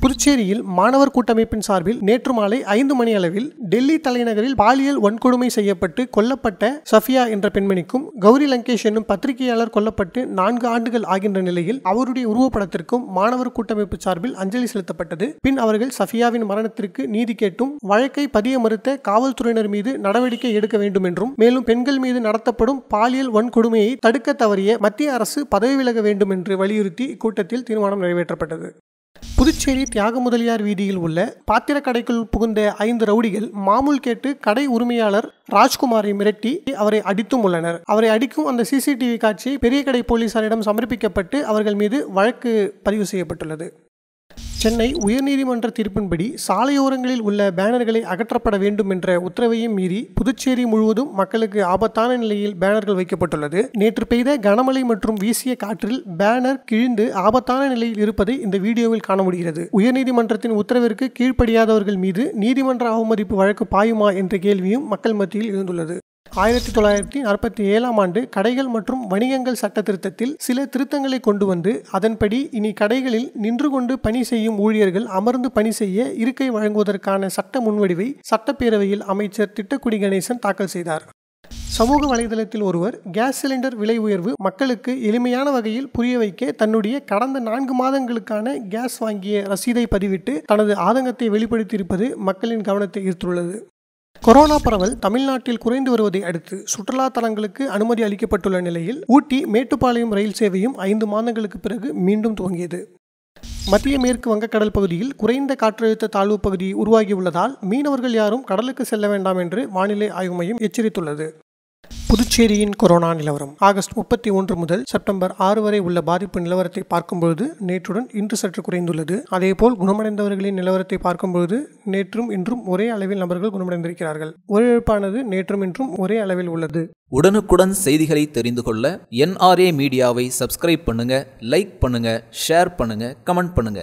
புதுச்சேரியில் மாணவர் கூட்டமைப்பின் சார்பில் நேற்று மாலை ஐந்து மணி அளவில் டெல்லி தலைநகரில் பாலியல் வன்கொடுமை செய்யப்பட்டு கொல்லப்பட்ட சஃபியா என்ற பெண்மணிக்கும் கௌரி லங்கேஷ் என்னும் பத்திரிகையாளர் கொல்லப்பட்டு நான்கு ஆண்டுகள் ஆகின்ற நிலையில் அவருடைய உருவப்படத்திற்கும் மாணவர் கூட்டமைப்பு சார்பில் அஞ்சலி செலுத்தப்பட்டது பின் அவர்கள் சஃபியாவின் மரணத்திற்கு நீதி கேட்டும் வழக்கை பதிய மறுத்த காவல்துறையினர் மீது நடவடிக்கை எடுக்க வேண்டும் என்றும் மேலும் பெண்கள் மீது நடத்தப்படும் பாலியல் வன்கொடுமையை தடுக்க தவறிய மத்திய அரசு பதவி விலக வேண்டும் என்று வலியுறுத்தி இக்கூட்டத்தில் தீர்மானம் நிறைவேற்றப்பட்டது புதுச்சேரி தியாக முதலியார் வீதியில் உள்ள பாத்திர கடைக்குள் புகுந்த ஐந்து ரவுடிகள் மாமூல் கேட்டு கடை உரிமையாளர் ராஜ்குமாரை மிரட்டி அவரை அடித்தும் உள்ளனர் அவரை அடிக்கும் அந்த சிசிடிவி காட்சியை பெரிய கடை போலீசாரிடம் சமர்ப்பிக்கப்பட்டு அவர்கள் மீது வழக்கு பதிவு செய்யப்பட்டுள்ளது சென்னை உயர்நீதிமன்ற தீர்ப்பின்படி சாலையோரங்களில் உள்ள பேனர்களை அகற்றப்பட வேண்டும் என்ற உத்தரவையும் மீறி புதுச்சேரி முழுவதும் மக்களுக்கு ஆபத்தான நிலையில் பேனர்கள் வைக்கப்பட்டுள்ளது நேற்று பெய்த கனமழை மற்றும் வீசிய காற்றில் பேனர் கிழிந்து ஆபத்தான நிலையில் இருப்பதை இந்த வீடியோவில் காண முடிகிறது உயர்நீதிமன்றத்தின் உத்தரவிற்கு கீழ்ப்படியாதவர்கள் மீது நீதிமன்ற அவமதிப்பு வழக்கு பாயுமா என்ற கேள்வியும் மக்கள் மத்தியில் எழுந்துள்ளது ஆயிரத்தி தொள்ளாயிரத்தி நாற்பத்தி ஏழாம் ஆண்டு கடைகள் மற்றும் வணிகங்கள் சட்ட திருத்தத்தில் சில திருத்தங்களை கொண்டு வந்து அதன்படி இனி கடைகளில் நின்று கொண்டு பணி செய்யும் ஊழியர்கள் அமர்ந்து பணி செய்ய இருக்கை வழங்குவதற்கான சட்ட முன்வடிவை சட்டப்பேரவையில் அமைச்சர் திட்டக்குடி கணேசன் தாக்கல் செய்தார் சமூக வலைதளத்தில் ஒருவர் கேஸ் சிலிண்டர் விலை உயர்வு மக்களுக்கு எளிமையான வகையில் புரிய வைக்க தன்னுடைய கடந்த நான்கு மாதங்களுக்கான கேஸ் வாங்கிய ரசீதை பதிவிட்டு தனது ஆதங்கத்தை வெளிப்படுத்தியிருப்பது மக்களின் கவனத்தை ஈர்த்துள்ளது கொரோனா பரவல் தமிழ்நாட்டில் குறைந்து வருவதை அடுத்து சுற்றுலா தலங்களுக்கு அனுமதி அளிக்கப்பட்டுள்ள நிலையில் ஊட்டி மேட்டுப்பாளையம் ரயில் சேவையும் ஐந்து மாதங்களுக்கு பிறகு மீண்டும் துவங்கியது மத்திய மேற்கு வங்கக்கடல் பகுதியில் குறைந்த காற்றழுத்த தாழ்வு பகுதி உருவாகியுள்ளதால் மீனவர்கள் யாரும் கடலுக்கு செல்ல வேண்டாம் என்று வானிலை ஆய்வு மையம் எச்சரித்துள்ளது புதுச்சேரியின் கொரோனா நிலவரம் ஆகஸ்ட் முப்பத்தி ஒன்று முதல் செப்டம்பர் ஆறு வரை உள்ள பாதிப்பு நிலவரத்தை பார்க்கும்பொழுது நேற்றுடன் இன்று சற்று குறைந்துள்ளது அதேபோல் குணமடைந்தவர்களின் நிலவரத்தை பார்க்கும்பொழுது நேற்றும் இன்றும் ஒரே அளவில் நபர்கள் குணமடைந்திருக்கிறார்கள் உயிரிழப்பானது நேற்றும் இன்றும் ஒரே அளவில் உள்ளது உடனுக்குடன் செய்திகளை தெரிந்து கொள்ள என்ஆர்ஏ மீடியாவை சப்ஸ்கிரைப் பண்ணுங்க லைக் பண்ணுங்க ஷேர் பண்ணுங்க கமெண்ட் பண்ணுங்க